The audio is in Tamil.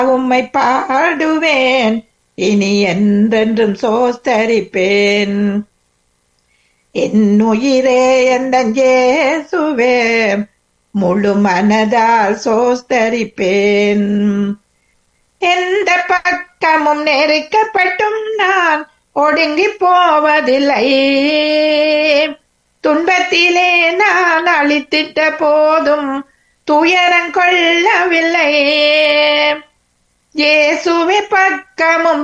உம்மை பாடுவேன் இனி என்றென்றும் சோஸ்தரிப்பேன் என் உயிரே எந்தன் இயேசுவே முழு மனதால் சோஸ்தரிப்பேன் எந்த பக்கமும் நெருக்கப்பட்டும் நான் ஒடுங்கி போவதில்லை துன்பத்திலே நான் அழித்திட்ட போதும் துயரம் கொள்ளவில்லை இயேசுவே பக்கமும்